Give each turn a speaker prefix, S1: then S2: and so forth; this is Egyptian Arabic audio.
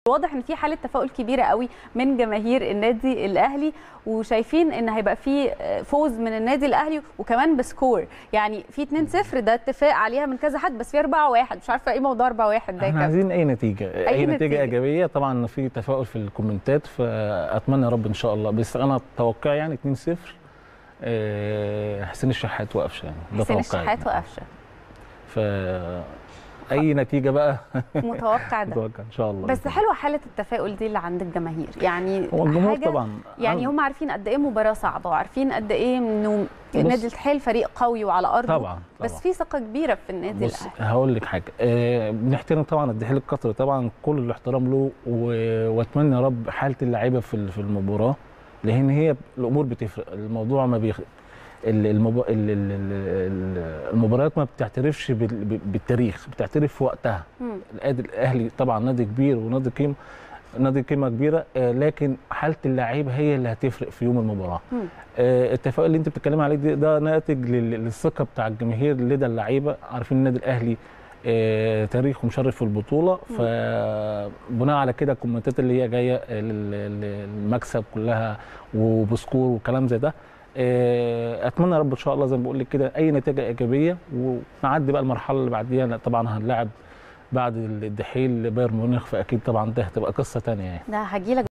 S1: واضح ان في حاله تفاؤل كبيره قوي من جماهير النادي الاهلي وشايفين ان هيبقى في فوز من النادي الاهلي وكمان بسكور يعني في 2-0 ده اتفاق عليها من كذا حد بس في 4-1 مش عارفه ايه موضوع 4-1 ده يا
S2: احنا
S1: كابتن
S2: عايزين اي نتيجه اي,
S1: أي
S2: نتيجه,
S1: نتيجة.
S2: ايجابيه طبعا في تفاؤل في الكومنتات فاتمنى يا رب ان شاء الله بس انا توقعي يعني 2-0 آه، حسين الشحات وقفشه يعني ده
S1: حسين
S2: توقعي
S1: الشحات وقفشه
S2: ف اي نتيجه بقى
S1: متوقع ده
S2: اتوقع ان شاء الله
S1: بس حلوه حاله التفاؤل دي اللي عند الجماهير يعني
S2: هو الجمهور
S1: حاجة
S2: طبعا
S1: يعني هم عارفين قد ايه مباراه صعبه وعارفين قد ايه انه النادي الاتحاد فريق قوي وعلى ارضه
S2: طبعا طبعا
S1: بس في ثقه كبيره في النادي
S2: بص
S1: الاهلي
S2: هقول لك حاجه آه بنحترم طبعا الدحيل القطري طبعا كل الاحترام له و- واتمنى يا رب حاله اللعيبه في ال- في المباراه لان هي الامور بتفرق الموضوع ما بيخ... ال- المب... ال- ال- ال- المباريات ما بتعترفش بال- ب- بالتاريخ بتعترف في وقتها
S1: مم.
S2: النادي الاهلي طبعا نادي كبير ونادي قيمه نادي قيمه كبيره آه، لكن حاله اللعيبه هي اللي هتفرق في يوم المباراه
S1: مم.
S2: آه، التفاؤل اللي انت بتتكلم عليه ده, ده ناتج لل- للثقه بتاع الجماهير لدى اللعيبه عارفين النادي الاهلي آه، تاريخه مشرف في البطوله فبناء على كده الكومنتات اللي هي جايه لل- لل- المكسب كلها وبسكور وكلام زي ده آه، اتمنى يا رب ان شاء الله زي ما بقول لك كده اي نتيجه ايجابيه ونعدي بقى المرحله اللي بعديها طبعا هنلاعب بعد الدحيل بايرن ميونخ فاكيد طبعا ده هتبقى قصه ثانيه يعني
S1: ده هجيلك